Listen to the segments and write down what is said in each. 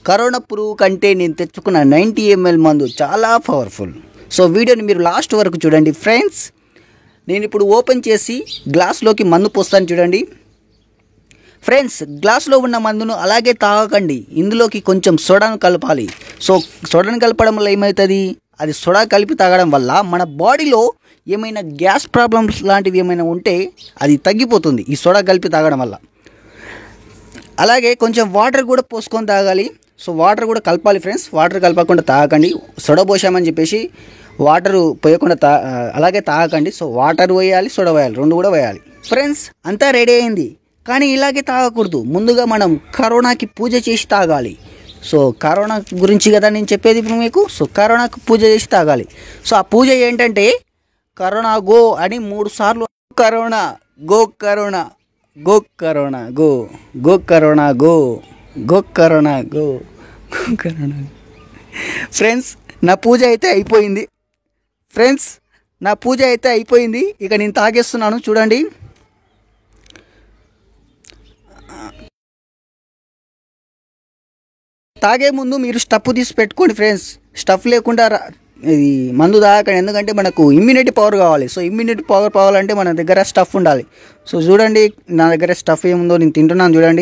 corona పురుగు కంటే నేను తెచ్చుకున్న నైంటీ ఎంఎల్ మందు చాలా పవర్ఫుల్ సో వీడియోని మీరు లాస్ట్ వరకు చూడండి ఫ్రెండ్స్ నేను ఇప్పుడు ఓపెన్ చేసి గ్లాస్లోకి మందు పోస్తాను చూడండి ఫ్రెండ్స్ గ్లాస్లో ఉన్న మందును అలాగే తాగకండి ఇందులోకి కొంచెం సోడాను కలపాలి సో సోడాను కలపడం వల్ల ఏమవుతుంది అది సోడా కలిపి తాగడం వల్ల మన బాడీలో ఏమైనా గ్యాస్ ప్రాబ్లమ్స్ లాంటివి ఏమైనా ఉంటే అది తగ్గిపోతుంది ఈ సోడా కలిపి తాగడం వల్ల అలాగే కొంచెం వాటర్ కూడా పోసుకొని తాగాలి సో వాటర్ కూడా కలపాలి ఫ్రెండ్స్ వాటర్ కలపకుండా తాగకండి సొడ పోసామని చెప్పేసి వాటర్ పోయకుండా తా అలాగే తాగకండి సో వాటర్ పోయాలి సొడ పోయాలి రెండు కూడా పోయాలి ఫ్రెండ్స్ అంతా రెడీ అయింది కానీ ఇలాగే తాగకూడదు ముందుగా మనం కరోనాకి పూజ చేసి తాగాలి సో కరోనా గురించి కదా నేను చెప్పేది ఇప్పుడు మీకు సో కరోనాకు పూజ చేసి తాగాలి సో ఆ పూజ ఏంటంటే కరోనా గో అని మూడు సార్లు corona go corona go corona go go corona go go corona go go corona friends నా పూజ అయితే అయిపోయింది ఫ్రెండ్స్ నా పూజ అయితే అయిపోయింది ఇక నేను తాగేస్తున్నాను చూడండి తాగే ముందు మీరు స్టఫ్ తీసి పెట్టుకోండి ఫ్రెండ్స్ స్టఫ్ లేకుండా రా- ఇది మందు తాగకండి ఎందుకంటే మనకు ఇమ్యూనిటీ పవర్ కావాలి సో ఇమ్యూనిటీ పవర్ కావాలంటే మన దగ్గర స్టఫ్ ఉండాలి సో చూడండి నా దగ్గర స్టఫ్ ఏముందో నేను తింటున్నాను చూడండి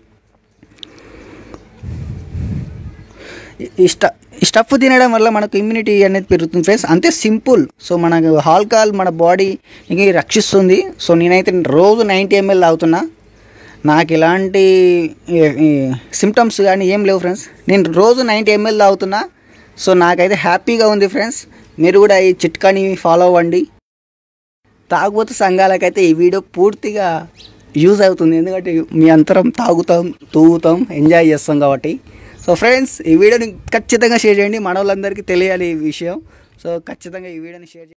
ఈ- ఈ స్ట ఈ స్టఫ్ తినడం వల్ల మనకు ఇమ్యూనిటీ అనేది పెరుగుతుంది ఫ్రెండ్స్ అంతే సింపుల్ సో మనకు ఆల్కహాల్ మన బాడీకి రక్షిస్తుంది సో నేనైతే రోజు నైంటీ ఎంఎల్ తాగుతున్నా నాకు ఎలాంటి సిమ్టమ్స్ కానీ ఏం లేవు ఫ్రెండ్స్ నేను రోజు నైంటీ ఎంఎల్ తాగుతున్నా సో నాకైతే హ్యాపీగా ఉంది ఫ్రెండ్స్ మీరు కూడా ఈ చిట్కాని ఫాలో అవ్వండి తాగుబోతు సంఘాలకైతే ఈ వీడియో పూర్తిగా యూజ్ అవుతుంది ఎందుకంటే మీ అంతరం తాగుతాం తూగుతాం ఎంజాయ్ చేస్తాం కాబట్టి సో ఫ్రెండ్స్ ఈ వీడియోని ఖచ్చితంగా షేర్ చేయండి మన వాళ్ళందరికీ తెలియాలి ఈ విషయం సో ఖచ్చితంగా ఈ వీడియోని షేర్ చేయండి